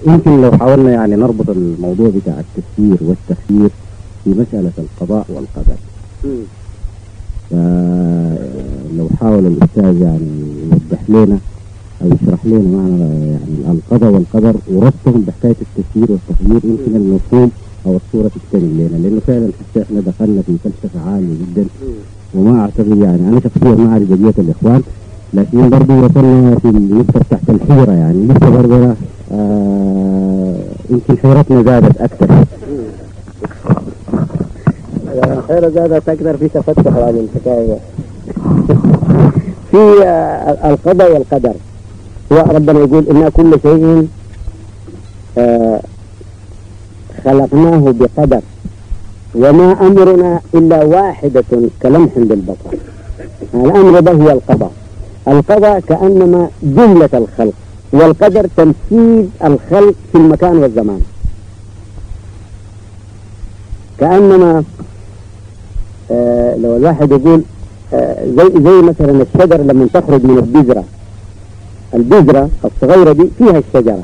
يمكن لو حاولنا يعني نربط الموضوع بتاع التفسير والتخيير في مسألة القضاء والقدر فلو حاول الأستاذ يعني يوضح لنا أو يشرح لنا معنى يعني القضاء والقدر وربطهم بحكاية التفسير والتخيير يمكن المفهوم أو الصورة تكتمل لنا لأنه فعلا حتى إحنا دخلنا في فلسفة عالية جدا وما أعتقد يعني أنا شخصيا ما أعرف بقية الإخوان لكن برضه وصلنا في النقطة تحت الحيرة يعني لسه برضه آه يمكن حيرتنا زادت أكثر الحيرة زادت أكثر في تفتح عن الحكاية في آه، القضاء والقدر هو ربنا يقول إن كل شيء آه خلقناه بقدر وما أمرنا إلا واحدة كلمح بالبصر الأمر ده هو القضاء القضاء كأنما جملة الخلق والقدر تنفيذ الخلق في المكان والزمان كأنما آه لو الواحد يقول آه زي زي مثلا الشجر لما تخرج من البذرة البذرة الصغيرة دي فيها الشجرة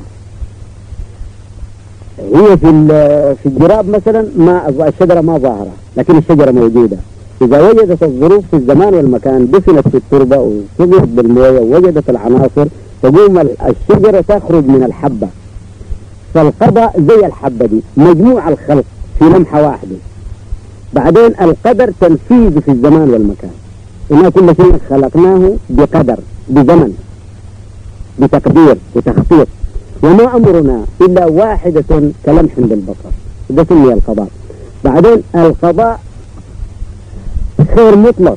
هي في في الجراب مثلا ما الشجرة ما ظاهرة لكن الشجرة موجودة إذا وجدت الظروف في الزمان والمكان دفنت في التربة وسقيت بالموية ووجدت العناصر تقوم الشجرة تخرج من الحبة فالقضاء زي الحبة دي مجموع الخلق في لمحة واحدة بعدين القدر تنفيذ في الزمان والمكان إن كل شيء خلقناه بقدر بزمن بتقدير وتخطيط وما أمرنا إلا واحدة كلمح بالبصر ده سمي القضاء بعدين القضاء خير مطلق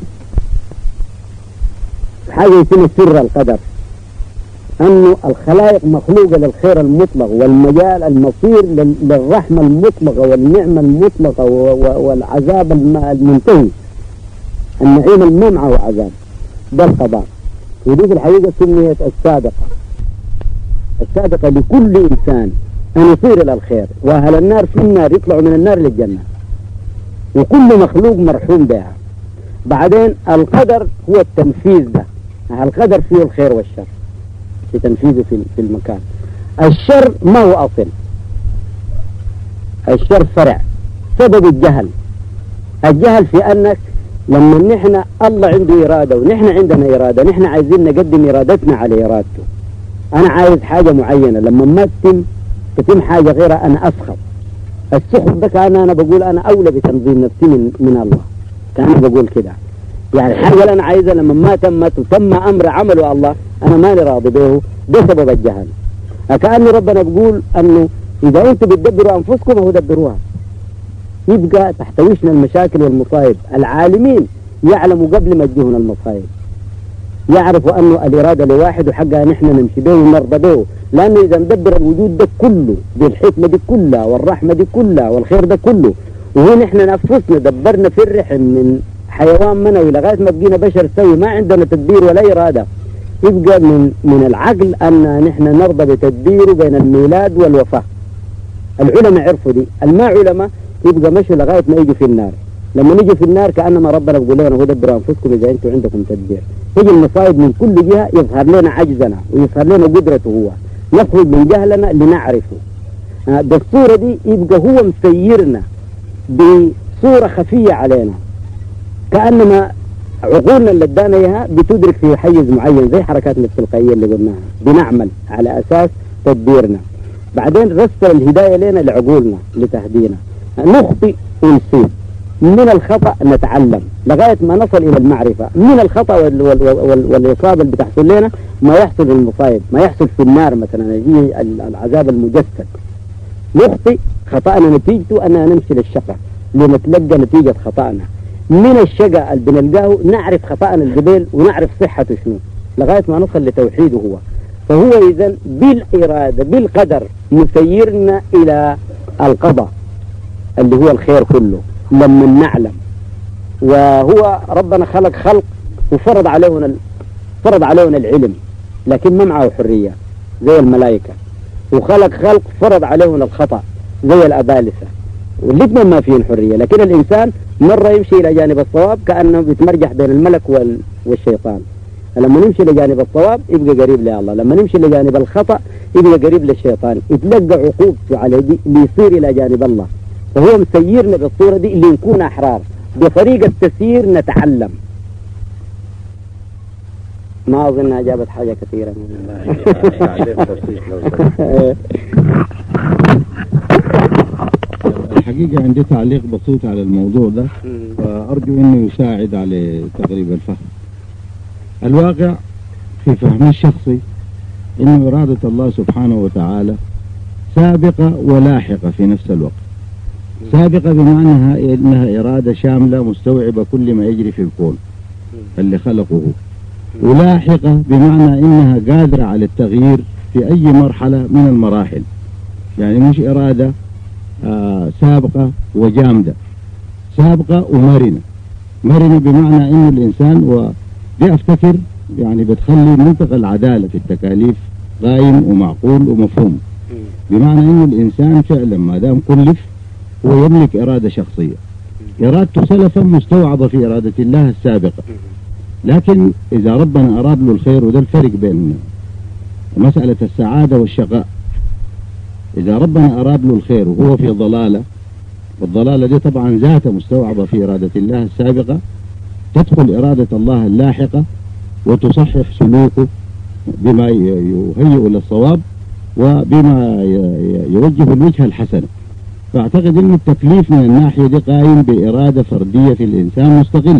حاجة يسمى سر القدر أنه الخلائق مخلوقة للخير المطلق والمجال المصير للرحمة المطلقة والنعمة المطلقة والعذاب المنتهي النعيم الممعة وعذاب ده القضاء ودي في الحقيقة سميت السابقة السابقة لكل إنسان أن يصير إلى الخير وأهل النار في النار يطلعوا من النار للجنة وكل مخلوق مرحوم بها بعدين القدر هو التنفيذ ده القدر فيه الخير والشر في تنفيذه في في المكان الشر ما هو أصل الشر فرع سبب الجهل الجهل في أنك لما نحن الله عنده إرادة ونحن عندنا إرادة نحن عايزين نقدم إرادتنا على إرادته أنا عايز حاجة معينة لما ما تتم تتم حاجة غيرها أنا أسخط السخط ده كان أنا بقول أنا أولى بتنظيم نفسي من, من الله كان أنا بقول كده يعني الحاجة اللي أنا عايزها لما ما تمت وتم أمر عمله الله أنا ماني راضي به ده سبب الجهل كأن ربنا بيقول أنه إذا أنتم بتدبروا أنفسكم هو دبروها يبقى تحتويشنا المشاكل والمصايب العالمين يعلموا قبل ما تجيهنا المصايب يعرفوا أنه الإرادة لواحد وحقها نحن نمشي به ونرضى به لأنه إذا ندبر الوجود ده كله بالحكمة دي كلها والرحمة دي كلها والخير ده كله وهو نحن نفسنا دبرنا في الرحم من حيوان منوي لغاية ما بقينا بشر سوي ما عندنا تدبير ولا إرادة يبقى من من العقل أن نحن نرضى بتدبيره بين الميلاد والوفاة العلماء عرفوا دي الما علماء يبقى مشوا لغاية ما يجي في النار لما نيجي في النار كأنما ربنا بيقول لنا هو دبروا أنفسكم إذا أنتم عندكم تدبير تجي المصائب من كل جهة يظهر لنا عجزنا ويظهر لنا قدرته هو نخرج من جهلنا لنعرفه آه، بالصورة دي يبقى هو مسيرنا بصورة خفية علينا كأنما عقولنا اللي ادانا اياها بتدرك في حيز معين زي حركاتنا التلقائيه اللي قلناها بنعمل على اساس تدبيرنا بعدين رسل الهدايه لنا لعقولنا لتهدينا نخطئ ونصيب من الخطأ نتعلم لغاية ما نصل إلى المعرفة من الخطأ وال وال وال والإصابة اللي بتحصل لنا ما يحصل في المصايب ما يحصل في النار مثلا يجي العذاب المجسد نخطئ خطأنا نتيجته أننا نمشي للشقة لنتلقى نتيجة خطأنا من الشقة اللي بنلقاه نعرف خطأنا القبيل ونعرف صحته شنو لغاية ما نصل لتوحيده هو فهو إذا بالإرادة بالقدر مسيرنا إلى القضاء اللي هو الخير كله لما نعلم وهو ربنا خلق خلق وفرض علينا فرض علينا العلم لكن ما معه حرية زي الملائكة وخلق خلق فرض علينا الخطأ زي الأبالسة والاثنين ما فيهم حرية لكن الإنسان مرة يمشي إلى جانب الصواب كأنه بيتمرجح بين الملك والشيطان لما نمشي لجانب الصواب يبقى قريب لله لما نمشي لجانب الخطأ يبقى قريب للشيطان يتلقى عقوبته على دي ليصير إلى جانب الله فهو مسيرنا بالصورة دي اللي نكون أحرار بطريقة تسيير نتعلم ما أظن أجابت حاجة كثيرة الحقيقة عندي تعليق بسيط على الموضوع ده وأرجو أنه يساعد على تقريب الفهم الواقع في فهمي الشخصي أن إرادة الله سبحانه وتعالى سابقة ولاحقة في نفس الوقت سابقة بمعنى أنها إرادة شاملة مستوعبة كل ما يجري في الكون اللي خلقه ولاحقة بمعنى أنها قادرة على التغيير في أي مرحلة من المراحل يعني مش إرادة آه سابقة وجامدة سابقة ومرنة مرنة بمعنى أن الإنسان ودي أفتكر يعني بتخلي منطقة العدالة في التكاليف قائم ومعقول ومفهوم بمعنى أن الإنسان فعلا ما دام كلف هو يملك إرادة شخصية إرادته سلفا مستوعبة في إرادة الله السابقة لكن إذا ربنا أراد له الخير وده الفرق بين مسألة السعادة والشقاء إذا ربنا أراد له الخير وهو في ضلالة والضلالة دي طبعا ذاتها مستوعبة في إرادة الله السابقة تدخل إرادة الله اللاحقة وتصحح سلوكه بما يهيئ للصواب وبما يوجه الوجهة الحسنة فأعتقد أن التكليف من الناحية دي قائم بإرادة فردية في الإنسان مستقلة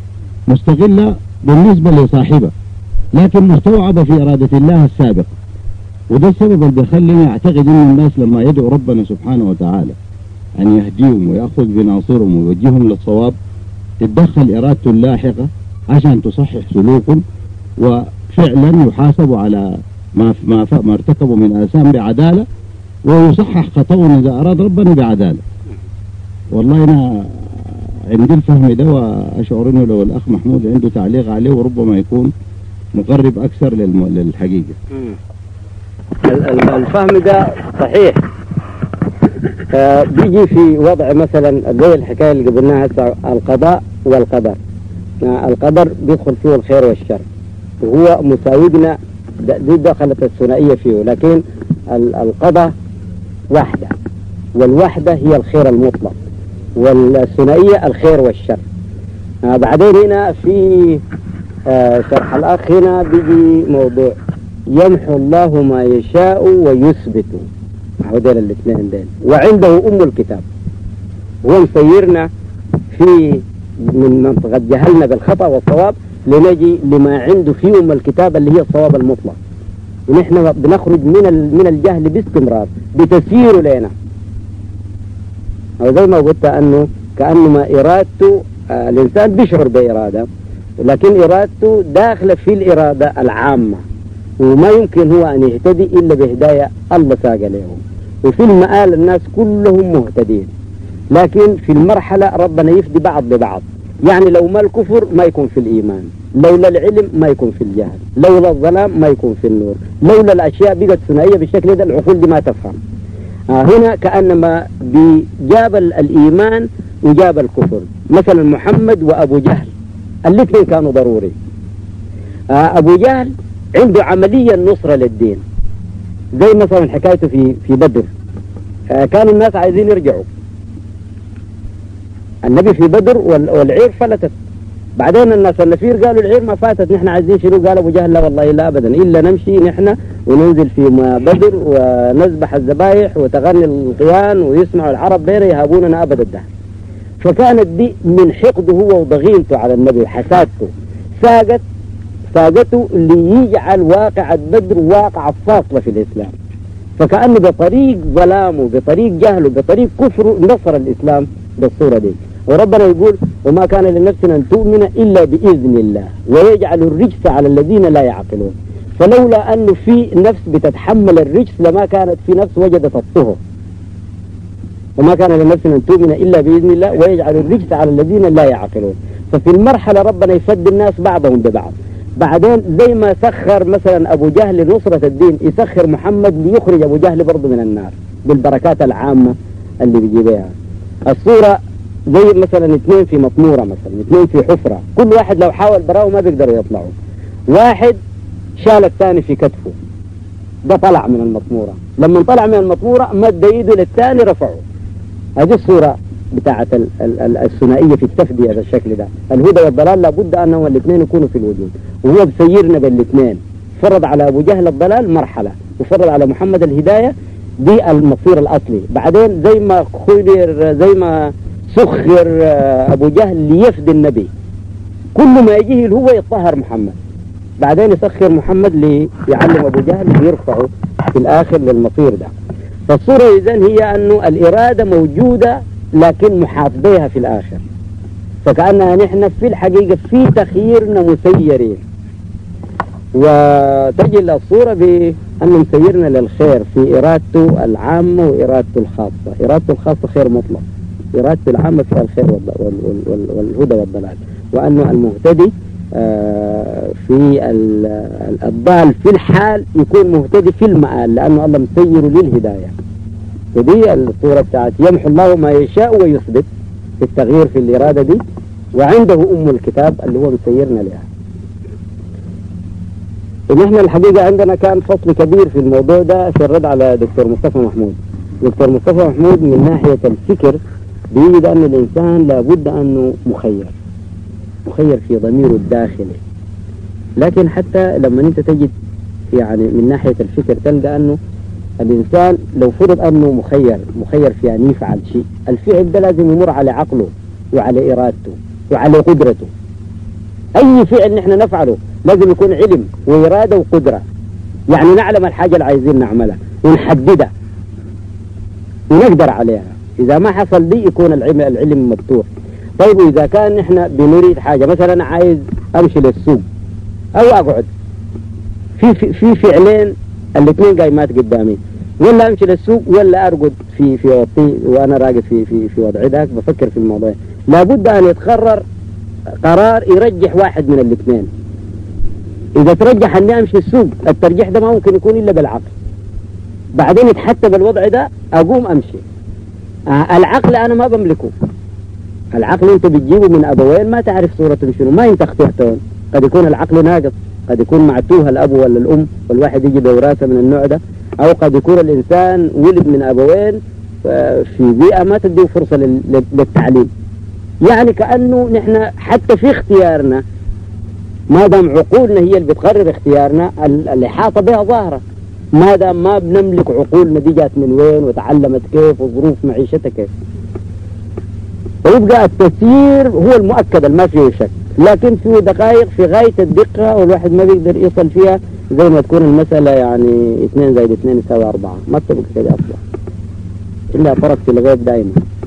مستقلة بالنسبة لصاحبه لكن مستوعبة في إرادة الله السابقة وده السبب اللي بيخليني أعتقد أن الناس لما يدعو ربنا سبحانه وتعالى أن يهديهم ويأخذ بناصرهم ويوجههم للصواب تتدخل إرادته اللاحقة عشان تصحح سلوكهم وفعلا يحاسبوا على ما ما ما ارتكبوا من آثام بعدالة ويصحح خطأهم إذا أراد ربنا بعدالة والله أنا عندي الفهم ده وأشعر أنه لو الأخ محمود عنده تعليق عليه وربما يكون مقرب أكثر للحقيقة الفهم ده صحيح آه بيجي في وضع مثلا زي الحكايه اللي قبلناها هسه القضاء والقدر آه القدر بيدخل فيه الخير والشر وهو مساوينا دي دخلت الثنائيه فيه لكن القضاء واحده والوحده هي الخير المطلق والثنائيه الخير والشر آه بعدين هنا في شرح الاخ هنا بيجي موضوع يمحو الله ما يشاء ويثبت هذول الاثنين دين وعنده أم الكتاب هو مسيرنا في من منطقة جهلنا بالخطأ والصواب لنجي لما عنده في أم الكتاب اللي هي الصواب المطلق ونحن بنخرج من من الجهل باستمرار بتسيير لنا أو زي ما قلت أنه كأنما إرادته آه الإنسان بيشعر بإرادة لكن إرادته داخلة في الإرادة العامة وما يمكن هو أن يهتدي إلا بهداية الله ساق لهم وفي المآل الناس كلهم مهتدين لكن في المرحلة ربنا يفدي بعض ببعض يعني لو ما الكفر ما يكون في الإيمان لولا العلم ما يكون في الجهل لولا الظلام ما يكون في النور لولا الأشياء بقت ثنائية بالشكل ده العقول دي ما تفهم آه هنا كأنما جاب الإيمان وجاب الكفر مثلا محمد وأبو جهل الاثنين كانوا ضروري آه أبو جهل عنده عملية نصرة للدين زي مثلا حكايته في في بدر آه كانوا الناس عايزين يرجعوا النبي في بدر والعير فلتت بعدين الناس النفير قالوا العير ما فاتت نحن عايزين شنو قال ابو جهل لا والله لا ابدا الا نمشي نحن وننزل في بدر ونذبح الذبايح وتغني القيان ويسمعوا العرب بير يهابوننا ابد الدهر فكانت دي من حقده هو وضغينته على النبي وحسادته ساقت ساقته ليجعل واقعة بدر واقعة فاصلة في الإسلام فكأنه بطريق ظلامه بطريق جهله بطريق كفره نصر الإسلام بالصورة دي وربنا يقول وما كان لنفس أن تؤمن إلا بإذن الله ويجعل الرجس على الذين لا يعقلون فلولا أنه في نفس بتتحمل الرجس لما كانت في نفس وجدت الطهر وما كان لنفس أن تؤمن إلا بإذن الله ويجعل الرجس على الذين لا يعقلون ففي المرحلة ربنا يفد الناس بعضهم ببعض بعدين زي ما سخر مثلا أبو جهل لنصرة الدين يسخر محمد ليخرج أبو جهل برضه من النار بالبركات العامة اللي بيجيبها الصورة زي مثلا اثنين في مطمورة مثلا اثنين في حفرة كل واحد لو حاول براه ما بيقدروا يطلعوا واحد شال الثاني في كتفه ده طلع من المطمورة لما طلع من المطمورة مد ايده للثاني رفعه هذه الصورة بتاعة ال- ال- ال- الثنائية في التفدية بالشكل ده الهدى والضلال لابد أنهم الاثنين يكونوا في الوجود وهو بسيرنا بالاثنين فرض على أبو جهل الضلال مرحلة وفرض على محمد الهداية دي المصير الأصلي بعدين زي ما خير زي ما سخر آه، أبو جهل ليفدي النبي كل ما يجيه اللي هو يطهر محمد بعدين يسخر محمد ليعلم أبو جهل ويرفعه في الآخر للمصير ده فالصورة إذن هي أنه الإرادة موجودة لكن محاط بها في الآخر فكأنها نحن في الحقيقة في تخييرنا مسيرين وتجي الصورة بأنه مسيرنا للخير في إرادته العامة وإرادته الخاصة إرادته الخاصة خير مطلق إرادته العامة فيها الخير والض- وال- وال- وال- والهدى والضلال وأنه المهتدي آه، في ال- ال- الضال في الحال يكون مهتدي في المآل لأنه الله مسير للهداية ودي الصورة بتاعت يمحو الله ما يشاء ويثبت في التغيير في الإرادة دي وعنده أم الكتاب اللي هو مسيرنا لها ونحن الحقيقة عندنا كان فصل كبير في الموضوع ده في الرد على دكتور مصطفى محمود دكتور مصطفى محمود من ناحية الفكر بيجد أن الإنسان لابد أنه مخير مخير في ضميره الداخلي لكن حتى لما أنت تجد يعني من ناحية الفكر تلقى أنه الإنسان لو فرض أنه مخير مخير في أن يفعل شيء الفعل ده لازم يمر على عقله وعلى إرادته وعلى قدرته أي فعل نحن نفعله لازم يكون علم وإرادة وقدرة يعني نعلم الحاجة اللي عايزين نعملها ونحددها ونقدر عليها إذا ما حصل دي يكون العلم العلم مفتوح طيب وإذا كان نحن بنريد حاجة مثلا أنا عايز أمشي للسوق أو أقعد في في, في فعلين الاثنين قايمات قدامي ولا امشي للسوق ولا ارقد في في وطي وانا راقد في في في وضعي ذاك بفكر في الموضوع لابد ان يتقرر قرار يرجح واحد من الاثنين اذا ترجح اني امشي السوق الترجيح ده ما ممكن يكون الا بالعقل بعدين يتحتى بالوضع ده اقوم امشي آه العقل انا ما بملكه العقل انت بتجيبه من ابوين ما تعرف صورتهم شنو ما انت اخترتهم قد يكون العقل ناقص قد يكون معتوه الاب ولا الام والواحد يجي بوراثه من النوع ده او قد يكون الانسان ولد من ابوين آه، في بيئه ما تديه فرصه لل- لل- للتعليم يعني كانه نحن حتى في اختيارنا ما دام عقولنا هي اللي بتقرر اختيارنا ال- الاحاطه بها ظاهره ما دام ما بنملك عقولنا دي جات من وين وتعلمت كيف وظروف معيشتها كيف ويبقى التسيير هو المؤكد اللي ما فيه شك لكن في دقائق في غاية الدقة والواحد ما بيقدر يصل فيها زي ما تكون المسألة يعني اثنين زائد اثنين يساوي أربعة ما بتبقى كده أصلا إلا طرف في الغيب دائما